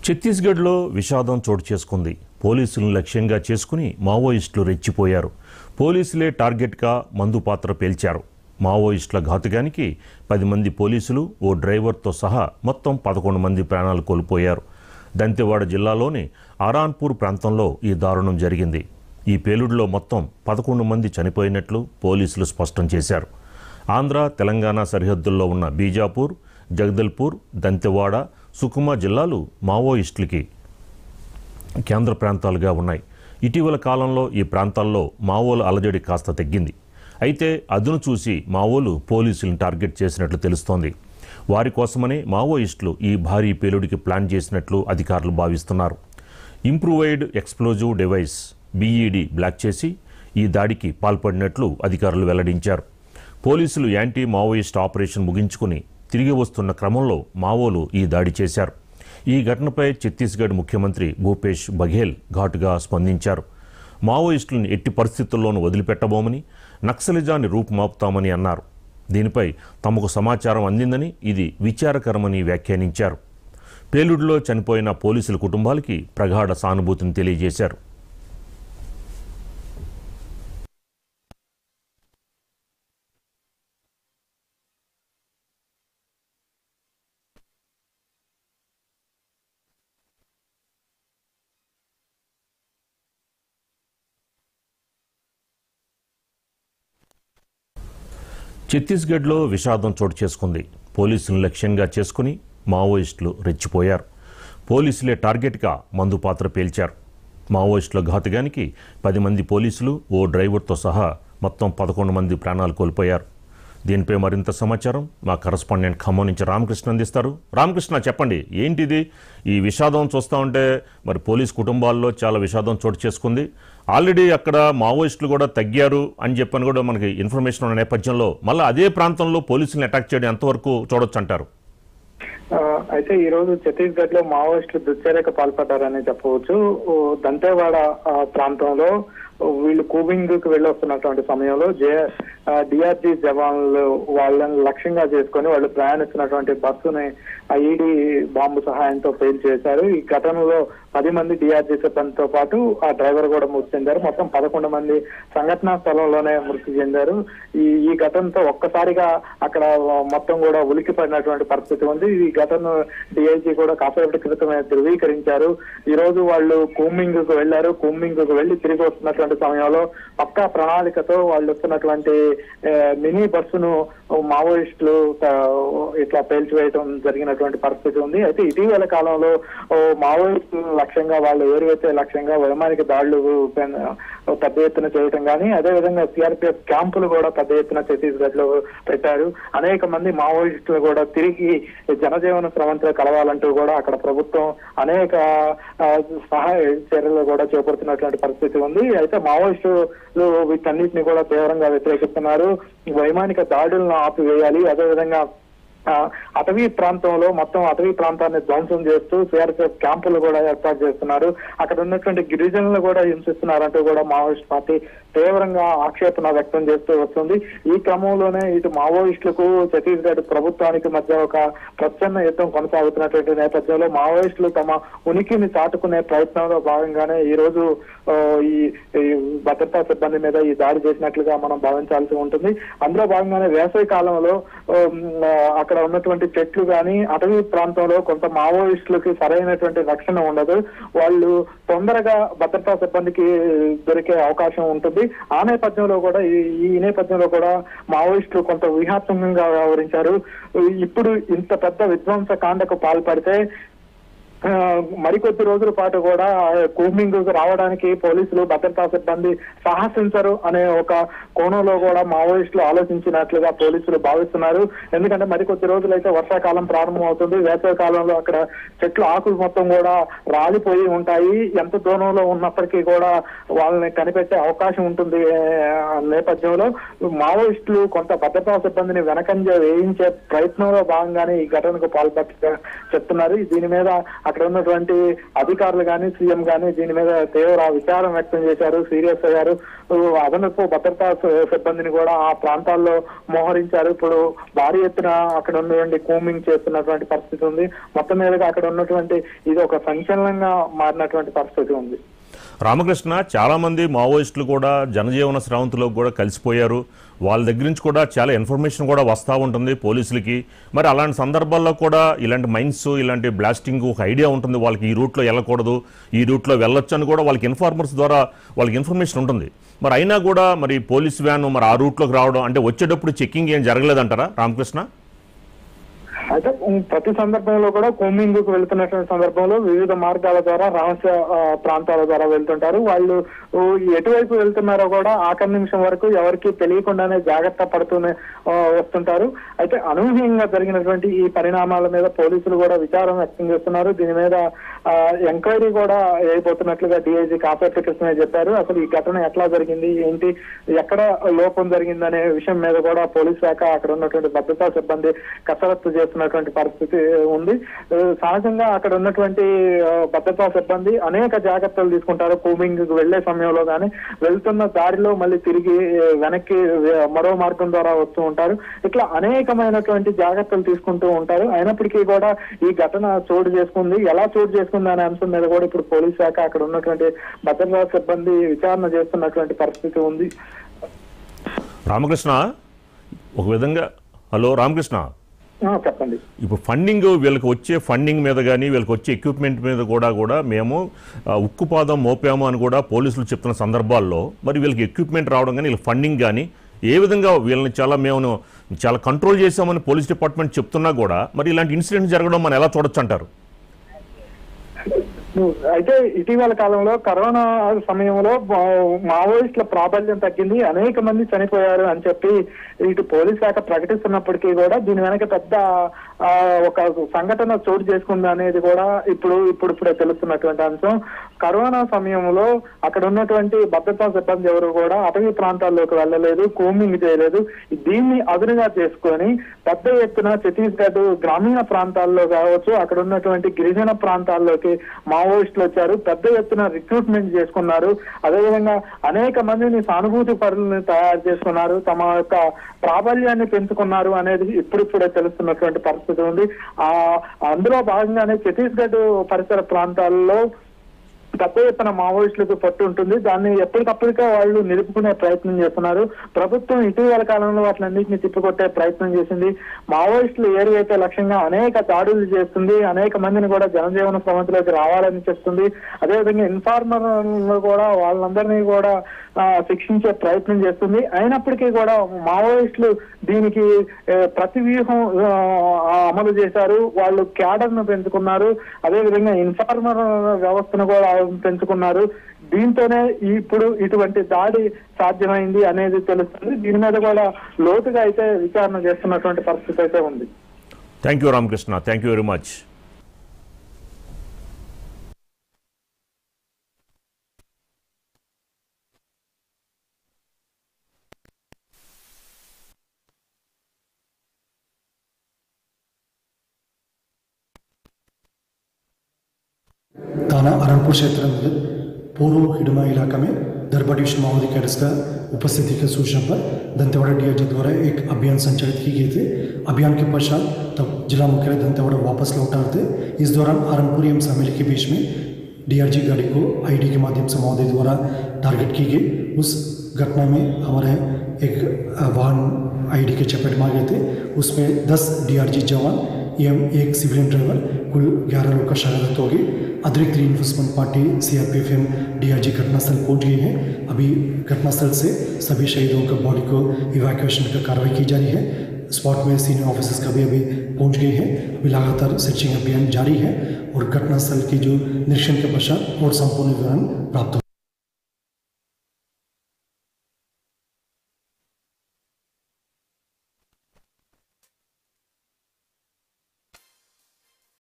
ఛత్తీస్గఢ్లో విషాదం చోటు చేసుకుంది పోలీసులను లక్ష్యంగా చేసుకుని మావోయిస్టులు రెచ్చిపోయారు పోలీసులే టార్గెట్గా మందు పాత్ర పేల్చారు మావోయిస్టుల ఘాతుకానికి పది మంది పోలీసులు ఓ డ్రైవర్తో సహా మొత్తం పదకొండు మంది ప్రాణాలు కోల్పోయారు దంతెవాడ జిల్లాలోని ఆరాన్పూర్ ప్రాంతంలో ఈ దారుణం జరిగింది ఈ పేలుడులో మొత్తం పదకొండు మంది చనిపోయినట్లు పోలీసులు స్పష్టం చేశారు ఆంధ్ర తెలంగాణ సరిహద్దుల్లో ఉన్న బీజాపూర్ జగదల్పూర్ దంతెవాడ సుకుమా జిల్లాలు మావోయిస్టులకి కేంద్ర ప్రాంతాలుగా ఉన్నాయి ఇటీవల కాలంలో ఈ ప్రాంతాల్లో మావోల అలజడి కాస్త తగ్గింది అయితే అదును చూసి మావోలు పోలీసులను టార్గెట్ చేసినట్లు తెలుస్తోంది వారి కోసమనే మావోయిస్టులు ఈ భారీ పేలుడికి ప్లాన్ చేసినట్లు అధికారులు భావిస్తున్నారు improvised explosive device IED blast చేసి ఈ దాడికి పాల్పడినట్లు అధికారులు వెల్లడించారు పోలీసులు యాంటీ మావోయిస్ట్ ఆపరేషన్ ముగించుకుని తిరిగి వస్తున్న క్రమంలో మావోలు ఈ దాడి చేశారు ఈ ఘటనపై ఛత్తీస్గఢ్ ముఖ్యమంత్రి భూపేష్ బఘేల్ ఘాటుగా స్పందించారు మావోయిస్టులను ఎట్టి పరిస్థితుల్లోనూ వదిలిపెట్టబోమని నక్సలిజాన్ని రూపుమాపుతామని అన్నారు దీనిపై తమకు సమాచారం అందిందని ఇది విచారకరమని వ్యాఖ్యానించారు పేలుడులో చనిపోయిన పోలీసుల కుటుంబాలకి ప్రగాఢ సానుభూతిని తెలియజేశారు ఛత్తీస్గఢ్లో విషాదం చోటు చేసుకుంది పోలీసులను లక్ష్యంగా చేసుకుని మావోయిస్టులు రెచ్చిపోయారు పోలీసులే టార్గెట్గా మందు పాత్ర పేల్చారు మావోయిస్టుల ఘాతుగానికి పది మంది పోలీసులు ఓ డ్రైవర్తో సహా మొత్తం పదకొండు మంది ప్రాణాలు కోల్పోయారు దీనిపై మరింత సమాచారం మా కరస్పాండెంట్ ఖమ్మం నుంచి రామకృష్ణ అందిస్తారు రామకృష్ణ చెప్పండి ఏంటిది ఈ విషాదం చూస్తూ ఉంటే మరి పోలీస్ కుటుంబాల్లో చాలా విషాదం చోటు చేసుకుంది ఆల్రెడీ అక్కడ మావోయిస్టులు కూడా తగ్గారు అని చెప్పని కూడా మనకి ఇన్ఫర్మేషన్ ఉన్న నేపథ్యంలో మళ్ళీ అదే ప్రాంతంలో పోలీసులను అటాక్ చేయడం ఎంతవరకు చూడొచ్చు అంటారు ఆ, అయితే ఈ రోజు ఛత్తీస్గఢ్ లో మావోయిస్టులు దుశ్చర్యకు పాల్పడ్డారని చెప్పవచ్చు ఓ దంతేవాడ ఆ, ప్రాంతంలో వీళ్ళు కూబింగ్ కు వెళ్ళొస్తున్నటువంటి సమయంలో జే డిఆర్జీ జవాన్లు వాళ్ళని లక్ష్యంగా చేసుకొని వాళ్ళు ప్రయాణిస్తున్నటువంటి బస్సుని ఐఈడి బాంబు సహాయంతో ఫెయిల్ చేశారు ఈ ఘటనలో పది మంది డిఆర్జీ సిబ్బందితో పాటు ఆ డ్రైవర్ కూడా మృతి చెందారు మొత్తం పదకొండు మంది సంఘటనా స్థలంలోనే మృతి చెందారు ఈ ఈ ఘటనతో ఒక్కసారిగా అక్కడ మొత్తం కూడా ఉలికి పడినటువంటి పరిస్థితి ఉంది ఈ ఘటన డిఐజీ కూడా కాసేపటి క్రితమే ధృవీకరించారు ఈ రోజు వాళ్ళు కూమింగ్ కు వెళ్లారు కూమింగ్ కు వెళ్లి తిరిగి వస్తున్నటువంటి సమయంలో పక్కా ప్రణాళికతో వాళ్ళు వస్తున్నటువంటి ఆ, మినీ బస్సును మావోయిస్టులు ఆ, ఇట్లా పేల్చివేయడం జరిగినటువంటి పరిస్థితి ఉంది అయితే ఇటీవల కాలంలో ఓ మావోయిస్టులు లక్ష్యంగా వాళ్ళు ఏరువైతే లక్ష్యంగా వైమానిక దాడులు పెన్- పెద్ద ఎత్తున చేయటం కానీ అదేవిధంగా సిఆర్పిఎఫ్ క్యాంపులు కూడా పెద్ద ఎత్తున ఛత్తీస్గఢ్ లో పెట్టారు అనేక మంది మావోయిస్టులు కూడా తిరిగి జనజీవన స్రవంతిలో కలవాలంటూ కూడా అక్కడ ప్రభుత్వం అనేక ఆ, సహాయ చర్యలు కూడా చేపడుతున్నటువంటి పరిస్థితి ఉంది అయితే మావోయిస్టులు వీటన్నిటిని కూడా తీవ్రంగా వ్యతిరేకిస్తున్నారు వైమానిక దాడులను ఆపివేయాలి అదేవిధంగా ఆ, అటవీ ప్రాంతంలో మొత్తం అటవీ ప్రాంతాన్ని ధ్వంసం చేస్తూ సిఆర్పిఎఫ్ క్యాంపులు కూడా ఏర్పాటు చేస్తున్నారు అక్కడ ఉన్నటువంటి గిరిజనులు కూడా హింసిస్తున్నారంటూ కూడా మావోయిస్ట్ పార్టీ తీవ్రంగా ఆక్షేపణ వ్యక్తం చేస్తూ వస్తుంది ఈ క్రమంలోనే ఇటు మావోయిస్టులకు ఛత్తీస్గఢ్ ప్రభుత్వానికి మధ్య ఒక ప్రచ్ఛన్న యుద్ధం కొనసాగుతున్నటువంటి నేపథ్యంలో మావోయిస్టులు తమ ఉనికిని చాటుకునే ప్రయత్నంలో భాగంగానే ఈ రోజు ఆ, ఈ ఈ భద్రతా సిబ్బంది మీద ఈ దాడి చేసినట్లుగా మనం భావించాల్సి ఉంటుంది అందులో భాగంగానే వేసవి కాలంలో ఉమ్, ఆ, అక్కడ ఉన్నటువంటి చెట్లు గాని అటవీ ప్రాంతంలో కొంత మావోయిస్టులకి సరైనటువంటి రక్షణ ఉండదు వాళ్ళు తొందరగా భద్రతా సిబ్బందికి దొరికే అవకాశం ఉంటుంది ఆ నేపథ్యంలో కూడా ఈ- ఈ నేపథ్యంలో కూడా మావోయిస్టులు కొంత వ్యూహాత్మకంగా వ్యవహరించారు ఇప్పుడు ఇంత పెద్ద విధ్వంస కాండకు పాల్పడితే ఆ, మరికొద్ది రోజుల పాటు కూడా కూమింగ్ రావడానికి పోలీసులు భద్రతా సిబ్బంది సాహసించరు అనే ఒక కోణంలో కూడా మావోయిస్టులు ఆలోచించినట్లుగా పోలీసులు భావిస్తున్నారు ఎందుకంటే మరికొద్ది రోజులైతే వర్షాకాలం ప్రారంభం అవుతుంది వేసవి కాలంలో అక్కడ చెట్లు ఆకులు మొత్తం కూడా రాలిపోయి ఉంటాయి ఎంత దూరంలో ఉన్నప్పటికీ కూడా వాళ్ళని కనిపెట్టే అవకాశం ఉంటుంది ఆ నేపథ్యంలో మావోయిస్టులు కొంత భద్రతా సిబ్బందిని వెనకంజ వేయించే ప్రయత్నంలో భాగంగానే ఈ ఘటనకు పాల్పట్ట చెప్తున్నారు దీని మీద అక్కడ ఉన్నటువంటి అధికారులు కానీ సీఎం కానీ దీని మీద తీవ్ర విచారం వ్యక్తం చేశారు సీరియస్ అయ్యారు అదనపు భద్రతా సిబ్బందిని కూడా ఆ ప్రాంతాల్లో మోహరించారు ఇప్పుడు భారీ ఎత్తున అక్కడ ఉన్నటువంటి కూమింగ్ చేస్తున్నటువంటి పరిస్థితి ఉంది మొత్తం మీదగా అక్కడ ఉన్నటువంటి ఇది ఒక సంచలనంగా మారినటువంటి పరిస్థితి ఉంది రామకృష్ణ చాలామంది మావోయిస్టులు కూడా జనజీవన స్రవంతిలో కూడా కలిసిపోయారు వాళ్ళ దగ్గర నుంచి కూడా చాలా ఇన్ఫర్మేషన్ కూడా వస్తూ ఉంటుంది పోలీసులకి మరి అలాంటి సందర్భాల్లో కూడా ఇలాంటి మైన్స్ ఇలాంటి బ్లాస్టింగ్ ఒక ఐడియా ఉంటుంది వాళ్ళకి ఈ రూట్లో వెళ్ళకూడదు ఈ రూట్లో వెళ్ళొచ్చు అని కూడా వాళ్ళకి ఇన్ఫార్మర్స్ ద్వారా వాళ్ళకి ఇన్ఫర్మేషన్ ఉంటుంది మరి అయినా కూడా మరి పోలీస్ వ్యాన్ మరి ఆ రూట్లోకి రావడం అంటే వచ్చేటప్పుడు చెక్కింగ్ ఏం జరగలేదంటారా రామకృష్ణ అయితే ఉమ్, ప్రతి సందర్భంలో కూడా కోమింగ్ కు వెళ్తున్నటువంటి సందర్భంలో వివిధ మార్గాల ద్వారా రహస్య ఆ, ప్రాంతాల ద్వారా వెళ్తుంటారు వాళ్ళు ఊ, ఎటువైపు వెళ్తున్నారో కూడా ఆఖరి నిమిషం వరకు ఎవరికి తెలియకుండానే జాగ్రత్త పడుతూనే ఆ, వస్తుంటారు అయితే అనూహ్యంగా జరిగినటువంటి ఈ పరిణామాల మీద పోలీసులు కూడా విచారం వ్యక్తం చేస్తున్నారు దీని మీద ఎంక్వైరీ కూడా వేయబోతున్నట్లుగా డిఐజీ కాపేట కృష్ణ చెప్పారు అసలు ఈ ఘటన ఎట్లా జరిగింది ఏంటి ఎక్కడ లోపం జరిగిందనే విషయం మీద కూడా పోలీస్ శాఖ అక్కడ ఉన్నటువంటి భద్రతా సిబ్బంది కసరత్తు చేస్తున్నటువంటి పరిస్థితి ఉంది ఆ, సహజంగా అక్కడ ఉన్నటువంటి ఆ, భద్రతా సిబ్బంది అనేక జాగ్రత్తలు తీసుకుంటారు కూమింగ్ కు వెళ్లే సమయంలో కానీ వెళ్తున్న దారిలో మళ్ళీ తిరిగి ఆ, వెనక్కి ఆ, మరో మార్గం ద్వారా వస్తూ ఉంటారు ఇట్లా అనేకమైనటువంటి జాగ్రత్తలు తీసుకుంటూ ఉంటారు అయినప్పటికీ కూడా ఈ ఘటన చోటు చేసుకుంది ఎలా చోటు చేసుకుంది అనే అంశం మీద కూడా ఇప్పుడు పోలీస్ శాఖ అక్కడ ఉన్నటువంటి భద్రతా సిబ్బంది విచారణ చేస్తున్నటువంటి పరిస్థితి ఉంది రామకృష్ణ ఒక విధంగా హలో రామకృష్ణ ఆ, చెప్పండి ఇప్పుడు ఫండింగ్ వీళ్ళకి వచ్చే ఫండింగ్ మీద కానీ వీళ్ళకి వచ్చే ఎక్విప్మెంట్ మీద కూడా కూడా మేము ఆ, ఉక్కుపాదం మోపాము అని కూడా పోలీసులు చెప్తున్న సందర్భాల్లో మరి వీళ్ళకి ఎక్విప్మెంట్ రావడం కానీ వీళ్ళకి ఫండింగ్ కానీ ఏ విధంగా వీళ్ళని చాలా మేము చాలా కంట్రోల్ చేశామని పోలీస్ డిపార్ట్మెంట్ చెప్తున్నా కూడా మరి ఇలాంటి ఇన్సిడెంట్స్ జరగడం మనం ఎలా చూడొచ్చు అంటారు అయితే ఇటీవల కాలంలో కరోనా సమయంలో మా- మావోయిస్టుల ప్రాబల్యం తగ్గింది అనేక మంది చనిపోయారు అని చెప్పి ఇటు పోలీస్ శాఖ ప్రకటిస్తున్నప్పటికీ కూడా దీని వెనక పెద్ద ఆ, ఒక సంఘటన చోటు చేసుకుంది అనేది కూడా ఇప్పుడు ఇప్పుడు ఇప్పుడే తెలుస్తున్నటువంటి అంశం కరోనా సమయంలో అక్కడ ఉన్నటువంటి భద్రతా సిబ్బంది ఎవరు కూడా అటవీ ప్రాంతాల్లోకి వెళ్ళలేదు కూమింగ్ చేయలేదు దీన్ని అదునుగా చేసుకొని పెద్ద ఎత్తున ఛత్తీస్గఢ్ గ్రామీణ ప్రాంతాల్లో కావచ్చు అక్కడ ఉన్నటువంటి గిరిజన ప్రాంతాల్లోకి మావోయిస్టులు వచ్చారు పెద్ద ఎత్తున రిక్రూట్మెంట్ చేసుకున్నారు అదేవిధంగా అనేక మందిని సానుభూతి పరులను తయారు చేసుకున్నారు తమ యొక్క ప్రాబల్యాన్ని పెంచుకున్నారు అనేది ఇప్పుడిప్పుడే తెలుస్తున్నటువంటి పరిస్థితి ఉంది ఆ అందులో భాగంగానే ఛత్తీస్గఢ్ పరిసర ప్రాంతాల్లో పెద్ద ఎత్తున మావోయిస్టులకు పట్టు ఉంటుంది దాన్ని ఎప్పటికప్పటికే వాళ్ళు నిలుపుకునే ప్రయత్నం చేస్తున్నారు ప్రభుత్వం ఇటీవల కాలంలో వాటిలన్నింటినీ తిప్పికొట్టే ప్రయత్నం చేసింది మావోయిస్టులు ఏరియైతే లక్ష్యంగా అనేక దాడులు చేస్తుంది అనేక మందిని కూడా జనజీవన స్రవంతిలోకి రావాలని చెప్తుంది అదేవిధంగా ఇన్ఫార్మర్ కూడా వాళ్ళందరినీ కూడా ఆ, శిక్షించే ప్రయత్నం చేస్తుంది అయినప్పటికీ కూడా మావోయిస్టులు దీనికి ఏ, ప్రతి వ్యూహం ఆ, అమలు చేశారు వాళ్ళు క్యాడర్ ను పెంచుకున్నారు అదేవిధంగా ఇన్ఫార్మర్ వ్యవస్థను కూడా పెంచుకున్నారు దీంతోనే ఇప్పుడు ఇటువంటి దాడి సాధ్యమైంది అనేది తెలుస్తుంది దీని మీద కూడా లోతుగా అయితే విచారణ చేస్తున్నటువంటి పరిస్థితి అయితే ఉంది thank you Ramakrishna thank you very much थाना अरणपुर क्षेत्र में पूर्व हिडमा इलाका में दरबा डिवीजन माओवादी कैडर्स का उपस्थिति की सूचना पर दंतेवाड़ा डीआईजी द्वारा एक अभियान संचालित की गई थी अभियान के पश्चात तब जिला मुख्यालय दंतेवाड़ा वापस लौटा रहे थे इस दौरान आरनपुर एवं सामेली के बीच में डीआरजी गाड़ी को आईडी के माध्यम से माओवादी द्वारा टारगेट की गई उस घटना में हमारे एक अ, वाहन आईडी के चपेट में आ गए थे उसमें 10 डीआरजी जवान एवं एक सिविलियन ड्राइवर कुल 11 लोग का शहादत होगी अतिरिक्त इन्फोर्समेंट पार्टी सीआरपीएफ एवं डीआरजी घटनास्थल पहुंच गई है अभी घटनास्थल से सभी शहीदों का बॉडी को इवैक्यूएशन का कार्रवाई की जा रही है स्पॉट में सीनियर ऑफिसर्स का भी अभी पहुंच गए हैं अभी लगातार सर्चिंग अभियान जारी है और घटनास्थल की जो निरीक्षण के पश्चात और संपूर्ण विवरण प्राप्त हो